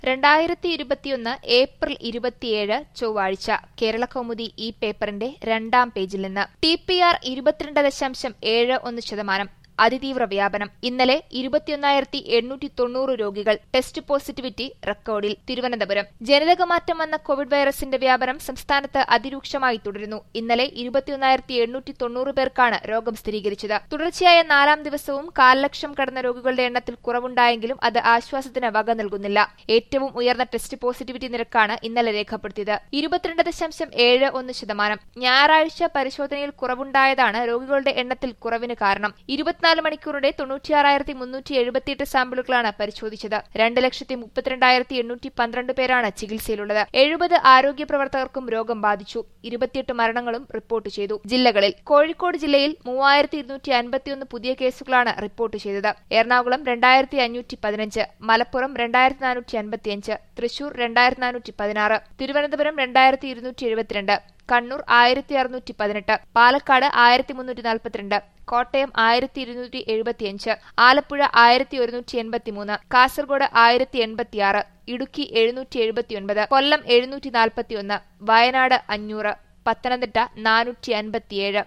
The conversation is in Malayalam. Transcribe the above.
രണ്ടായിരത്തി ഇരുപത്തിയൊന്ന് ഏപ്രിൽ ഇരുപത്തിയേഴ് ചൊവ്വാഴ്ച കേരളകൗമുദി ഈ പേപ്പറിന്റെ രണ്ടാം പേജിൽ നിന്ന് ടി പി ആർ ഇരുപത്തിരണ്ട് ദശാംശം ഏഴ് ഒന്ന് ശതമാനം അതിതീവ്ര വ്യാപനം ഇന്നലെ ഇരുപത്തിയൊന്നായിരത്തി എണ്ണൂറ്റി തൊണ്ണൂറ് രോഗികൾ ടെസ്റ്റ് പോസിറ്റിവിറ്റി റെക്കോർഡിൽ തിരുവനന്തപുരം ജനിതകമാറ്റം വന്ന കോവിഡ് വൈറസിന്റെ വ്യാപനം സംസ്ഥാനത്ത് അതിരൂക്ഷമായി തുടരുന്നു ഇന്നലെ ഇരുപത്തിയൊന്നായിരത്തി എണ്ണൂറ്റി തൊണ്ണൂറ് പേർക്കാണ് രോഗം സ്ഥിരീകരിച്ചത് തുടർച്ചയായ നാലാം ദിവസവും കാൽ ലക്ഷം കടന്ന രോഗികളുടെ എണ്ണത്തിൽ കുറവുണ്ടായെങ്കിലും അത് ആശ്വാസത്തിന് വക നൽകുന്നില്ല ഏറ്റവും ഉയർന്ന ടെസ്റ്റ് പോസിറ്റിവിറ്റി നിരക്കാണ് ഇന്നലെ രേഖപ്പെടുത്തിയത് ഇരുപത്തിരണ്ട് ദശാംശം ഏഴ് ഒന്ന് ശതമാനം ഞായറാഴ്ച പരിശോധനയിൽ കുറവുണ്ടായതാണ് രോഗികളുടെ എണ്ണത്തിൽ കുറവിന് കാരണം ഇരുപത്തിനാല് മണിക്കൂറിടെ തൊണ്ണൂറ്റിയാറായിരത്തി മുന്നൂറ്റി എഴുപത്തിയെട്ട് സാമ്പിളുകളാണ് പരിശോധിച്ചത് രണ്ട് ലക്ഷത്തി മുപ്പത്തിരണ്ടായിരത്തി എണ്ണൂറ്റി പന്ത്രണ്ട് പേരാണ് ചികിത്സയിലുള്ളത് എഴുപത് ആരോഗ്യ പ്രവർത്തകർക്കും രോഗം ബാധിച്ചു ഇരുപത്തിയെട്ട് മരണങ്ങളും റിപ്പോർട്ട് ചെയ്തു ജില്ലകളിൽ കോഴിക്കോട് ജില്ലയിൽ മൂവായിരത്തി ഇരുന്നൂറ്റി അൻപത്തിയൊന്ന് പുതിയ കേസുകളാണ് റിപ്പോർട്ട് ചെയ്തത് എറണാകുളം രണ്ടായിരത്തി അഞ്ഞൂറ്റി പതിനഞ്ച് മലപ്പുറം രണ്ടായിരത്തി നാനൂറ്റി അൻപത്തിയഞ്ച് തൃശൂർ രണ്ടായിരത്തി നാനൂറ്റി പതിനാറ് തിരുവനന്തപുരം രണ്ടായിരത്തി ഇരുന്നൂറ്റി എഴുപത്തിരണ്ട് കണ്ണൂർ ആയിരത്തി അറുന്നൂറ്റി പതിനെട്ട് പാലക്കാട് ആയിരത്തി മുന്നൂറ്റി നാൽപ്പത്തിരണ്ട് കോട്ടയം ആയിരത്തി ഇരുന്നൂറ്റി എഴുപത്തിയഞ്ച് ആലപ്പുഴ ആയിരത്തി ഒരുന്നൂറ്റി എൺപത്തിമൂന്ന് കാസർഗോഡ് ആയിരത്തി എൺപത്തിയാറ് ഇടുക്കി എഴുന്നൂറ്റി എഴുപത്തിയൊൻപത് കൊല്ലം എഴുന്നൂറ്റി നാൽപ്പത്തിയൊന്ന് വയനാട് അഞ്ഞൂറ് പത്തനംതിട്ട നാനൂറ്റി അൻപത്തിയേഴ്